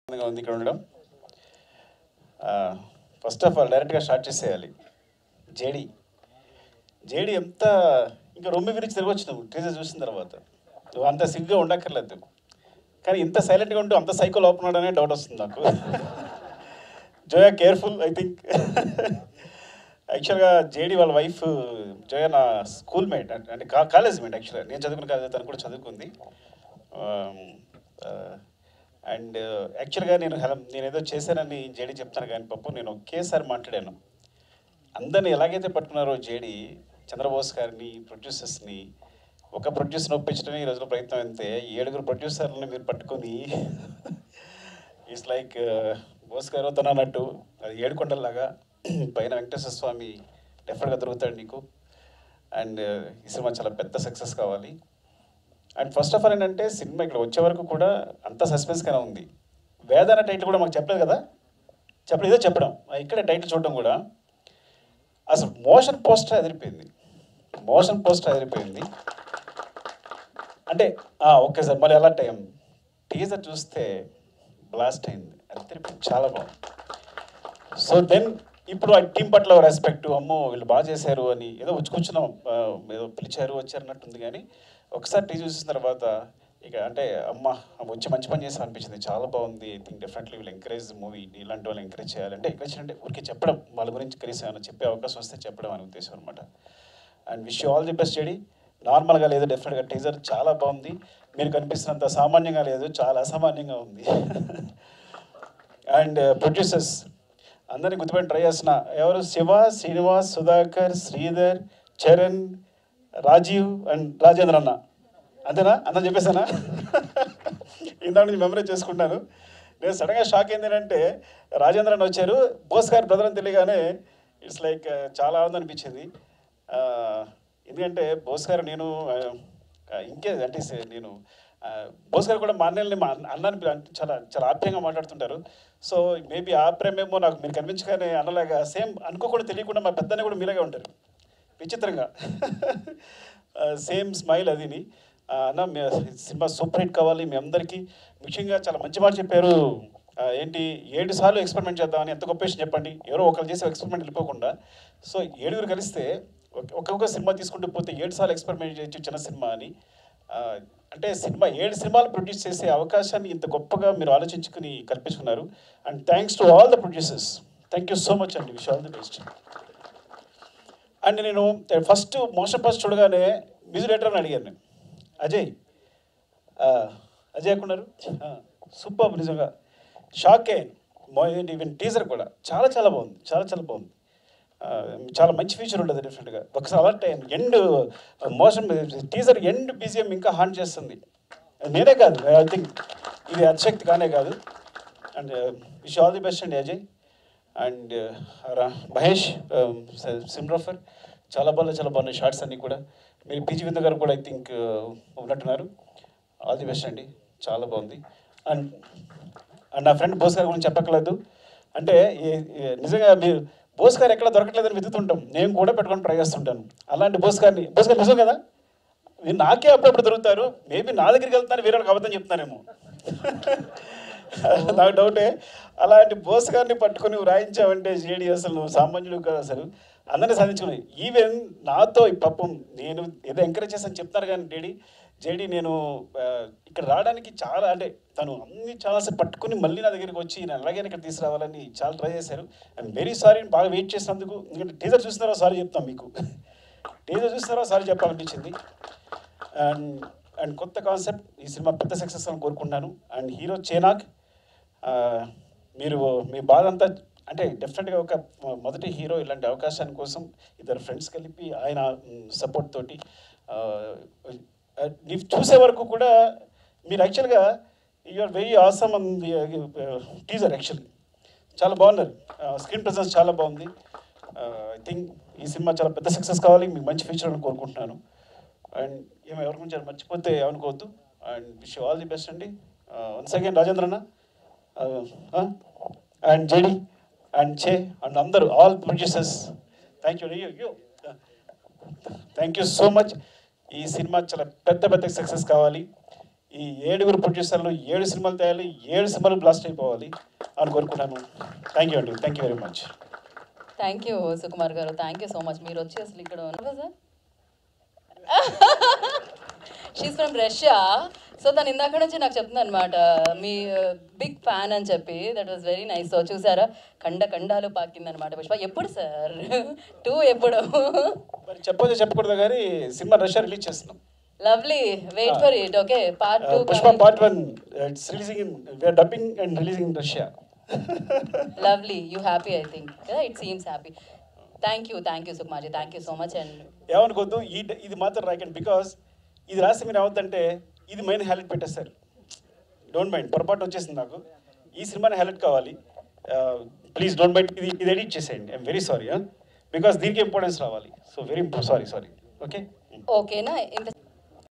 ఆనందంగా ఉంది ఇక్కడ ఉండడం ఫస్ట్ ఆఫ్ ఆల్ డైరెక్ట్గా స్టార్ట్ చేసేయాలి జేడి జేడి ఎంత ఇంకా రొమ్మి గురించి తిరగవచ్చు నువ్వు టీజర్ చూసిన తర్వాత నువ్వు అంత సిగ్గా ఉండక్కర్లేదు కానీ ఇంత సైలెంట్గా ఉంటూ అంత సైకో లోపల ఉన్నాడనే డౌట్ వస్తుంది నాకు జోయా కేర్ఫుల్ ఐ థింక్ యాక్చువల్గా జేడి వాళ్ళ వైఫ్ జోయా నా స్కూల్ మేట్ అంటే కాలేజ్ మేట్ యాక్చువల్గా నేను చదువుకున్న కాలేజ్ తను కూడా చదువుకుంది అండ్ యాక్చువల్గా నేను హెల- నేను ఏదో చేశానని జేడి చెప్తాను కానీ పప్పు నేను ఒకేసారి మాట్లాడాను అందరిని ఎలాగైతే పట్టుకున్నారో జేడి చంద్రబోస్ గారిని ప్రొడ్యూసర్స్ని ఒక ప్రొడ్యూసర్ని ఒప్పించడమే ఈ రోజులో ప్రయత్నం అంతే ఏడుగురు ప్రొడ్యూసర్లను మీరు పట్టుకొని ఇట్స్ లైక్ బోస్ గారు తన అన్నట్టు అది ఏడుకొండల్లాగా పైన వెంకటేశ్వర స్వామి డెఫినెట్గా దొరుకుతాడు నీకు అండ్ ఈ సినిమా చాలా పెద్ద సక్సెస్ కావాలి అండ్ ఫస్ట్ ఆఫ్ ఆల్ ఏంటంటే సినిమా ఇక్కడ వచ్చే వరకు కూడా అంత సస్పెన్స్గానే ఉంది వేద అనే టైటిల్ కూడా మాకు చెప్పలేదు కదా చెప్పలేదు ఏదో చెప్పడం ఇక్కడే టైటిల్ చూడడం కూడా అసలు మోషన్ పోస్టర్ ఎదిరిపోయింది మోషన్ పోస్టర్ ఎదిరిపోయింది అంటే ఆ, ఓకే సార్ మళ్ళీ ఎలా టైం టీజర్ చూస్తే బ్లాస్ట్ అయింది ఎదిరిపోయింది చాలా బాగుంది సో దెన్ ఇప్పుడు ఆ టీం పట్ల రెస్పెక్ట్ అమ్మో వీళ్ళు బాగా చేశారు అని ఏదో వచ్చి కూర్చున్నాం ఆ, ఏదో పిలిచారు వచ్చారు అన్నట్టుంది కానీ ఒకసారి టీ చూసిన తర్వాత ఇక అంటే అమ్మ వచ్చి మంచి పని చేసాం అనిపించింది చాలా బాగుంది ఐ థింక్ డెఫినెట్లీ వీళ్ళు ఎంకరేజ్ మూవీ ఇలాంటి వాళ్ళు ఎంకరేజ్ చేయాలి అంటే ఎంకరేజ్ అంటే ఊరికే చెప్పడం వాళ్ళ గురించి కనీసం ఏమైనా చెప్పే అవకాశం వస్తే చెప్పడం అని ఉద్దేశం అనమాట and wish all the best చెడి నార్మల్గా లేదు డెఫినెట్గా టీజర్ చాలా బాగుంది మీరు కనిపిస్తున్నంత సామాన్యంగా లేదు చాలా అసామాన్యంగా ఉంది అండ్ ప్రొడ్యూసర్స్ అందరినీ గుర్తుపెట్టి ట్రై చేస్తున్న ఎవరు శివ శ్రీనివాస్ సుధాకర్ శ్రీధర్ చరణ్ రాజీవ్ అండ్ రాజేంద్ర అన్న అంతేనా అందరం చెప్పేసానా ఇందాక నుంచి మెమరీ చేసుకుంటాను నేను సడన్గా షాక్ అయింది ఏంటంటే రాజేంద్ర అన్న వచ్చారు బోస్ గారి బ్రదర్ అని తెలియగానే ఇట్స్ లైక్ చాలా ఆనందం అనిపించింది ఆ, ఎందుకంటే బోస్ గారు నేను ఆ, ఇంకే అంటే సే- నేను ఆ, బోస్ గారు కూడా మా అన్నల్ని మా అన్న- అన్నని పిల- అంటే చాలా చాలా ఆప్యాయంగా మాట్లాడుతుంటారు సో మేబీ ఆ ప్రేమేమో నాకు మీరు కనిపించగానే అన్నలాగా సేమ్ అనుకోకుండా తెలియకుండా మా పెద్దన్న కూడా మీలాగే ఉంటారు విచిత్రంగా సేమ్ స్మైల్ అదిని ఆ, అన్న మీ సినిమా సూపర్ హిట్ కావాలి మీ అందరికీ ముఖ్యంగా చాలా మంచి మాట చెప్పారు ఆ, ఏంటి ఏడు సార్లు ఎక్స్పెరిమెంట్ చేద్దామని ఎంత గొప్ప విషయం చెప్పండి ఎవరో ఒకరు చేసే ఎక్స్పెరిమెంట్ వెళ్ళిపోకుండా సో ఏడుగురు కలిస్తే ఒక- ఒక్కొక్క సినిమా తీసుకుంటూ పోతే ఏడు సార్లు ఎక్స్పెరిమెంట్ చేయొచ్చు చిన్న సినిమా అని ఆ, అంటే సినిమా ఏడు సినిమాలు ప్రొడ్యూస్ చేసే అవకాశాన్ని ఇంత గొప్పగా మీరు ఆలోచించుకుని కల్పించుకున్నారు and thanks to all the producers thank you so much అండి wish all the best and నేను ఫస్ట్ మోషన్ ఫస్ట్ చూడగానే మ్యూజిక్ డైరెక్టర్ అని అడిగాను నేను అజయ్ ఆ, అజయ్ ఎక్కడున్నారు సూపర్ నిజంగా షాక్ అయ్యాను మో ఏంటి ఈవెన్ టీజర్ కూడా చాలా చాలా బాగుంది చాలా చాలా బాగుంది ఆ, చాలా మంచి ఫీచర్ ఉండదు డెఫినెట్గా ఒకసారి అలర్ట్ అయ్యాను and motion teaser and BGM ఇంకా హాన్ చేస్తుంది నేనే కాదు ఐ థింక్ ఇది అతిశక్తి కానే కాదు and wish all the best అండి అజయ్ అండ్ మహేష్ సిమ్రఫర్ చాలా బాగా చాలా బాగున్నాయి షార్ట్స్ అన్నీ కూడా మీరు పీజీ వింద గారు కూడా ఐ థింక్ ఉన్నట్టున్నారు ఆల్ ది బెస్ట్ అండి చాలా బాగుంది అండ్ అండ్ నా ఫ్రెండ్ బోస్ గారి గురించి చెప్పక్కర్లేదు అంటే ఈ- ఈ నిజంగా మీరు బోస్ గారు ఎక్కడ దొరకట్లేదని వెతుకుతుంటాం నేను కూడా పెట్టుకొని ట్రై చేస్తుంటాను అలాంటి బోస్ గారిని బోస్ గారు నిజం కదా మీరు నాకే అప్పుడప్పుడు దొరుకుతారు మేబీ నా దగ్గరికి వెళ్తాను వేరే వాళ్ళకి అబద్ధం చెప్తానేమో నాకు డౌటే అలాంటి బోస్ గారిని పట్టుకొని రాయించావంటే జేడి అసలు నువ్వు సామాన్యుడు కదా అసలు అందరినీ సాధించుకున్నాయి ఈవెన్ నాతో ఈ పాపం నేను ఏదో ఎంకరేజ్ చేస్తాను చెప్తాను కానీ డేడీ జేడి నేను ఆ, ఇక్కడ రావడానికి చాలా అంటే తను అన్ని చాలాసేపు పట్టుకుని మళ్ళీ నా దగ్గరికి వచ్చి నేను అలాగే ఇక్కడ తీసుకురావాలని చాలా ట్రై చేశారు ఐఎమ్ వెరీ సారీ బాగా వెయిట్ చేసినందుకు ఎందుకంటే టీజర్ చూస్తున్నారో సారీ చెప్తాం మీకు టీజర్ చూస్తున్నారో సారీ చెప్పాలనిపించింది అండ్ అండ్ కొత్త కాన్సెప్ట్ ఈ సినిమా పెద్ద సక్సెస్ అని కోరుకుంటున్నాను అండ్ హీరో చేనాగ్ ఆ, మీరు మీ బాధ అంతా అంటే డెఫినెట్గా ఒక మొదటి హీరో ఇలాంటి అవకాశాన్ని కోసం ఇద్దరు ఫ్రెండ్స్ కలిపి ఆయన సపోర్ట్ తోటి ఆ, ఆ, నీవు చూసే వరకు కూడా మీరు యాక్చువల్గా you're very awesome on the teaser actually చాలా బాగున్నారు స్క్రీన్ ప్రెసెన్స్ చాలా బాగుంది ఐ థింక్ ఈ సినిమా చాలా పెద్ద సక్సెస్ కావాలి మీకు మంచి ఫ్యూచర్ అని కోరుకుంటున్నాను అండ్ ఏమో ఎవరి గురించి మర్చిపోతే అనుకోవద్దు and wish all the best అండి వన్స్ అగైన్ రాజేంద్ర అన్న అండ్ జేడి అండ్ చే అండ్ అందరూ all producers thank you you thank you so much ఈ సినిమా చాలా పెద్ద పెద్ద సక్సెస్ కావాలి ఈ ఏడుగురు ప్రొడ్యూసర్లు ఏడు సినిమాలు తేయాలి ఏడు సినిమాలు బ్లాస్ట్ అయిపోవాలి అని కోరుకుంటాను థ్యాంక్ యూ అండి thank you very much thank you Sukumar గారు థ్యాంక్ యూ సో మచ్ మీరు వచ్చి అసలు ఇక్కడ ఉన్నారు sir she's from Russia so తను ఇందాక నుంచి నాకు చెప్తుంది అనమాట మీ బిగ్ ఫ్యాన్ అని చెప్పి that was very nice so చూసారా కండ కండాలు పాకిందనమాట పుష్ప ఎప్పుడు సార్ టూ ఎప్పుడు మరి చెప్పొచ్చు చెప్పకూడదు కానీ సినిమా రష్యా రిలీజ్ చేస్తున్నాం lovely wait for it okay part two Pushpa part one it's releasing in we're dubbing and releasing in Russia lovely you happy I think it seems happy thank you thank you సుకుమార్జీ thank you so much and ఏమనుకోద్దు ఈ ఇది మాత్రం రాకండి because ఇది రాస్తే మీరు ఏమవుతుందంటే ఇది మెయిన్ హైలైట్ పెట్టేస్తారు డోంట్ మైండ్ పొరపాటు వచ్చేసింది నాకు ఈ సినిమాని హైలైట్ కావాలి ప్లీజ్ డోంట్ మైండ్ ఇది ఇది ఎడిట్ చేసేయండి ఐఎమ్ వెరీ సారీ బికాస్ దీనికి ఇంపార్టెన్స్ రావాలి so very sorry sorry okay ఓకేనా ఇంత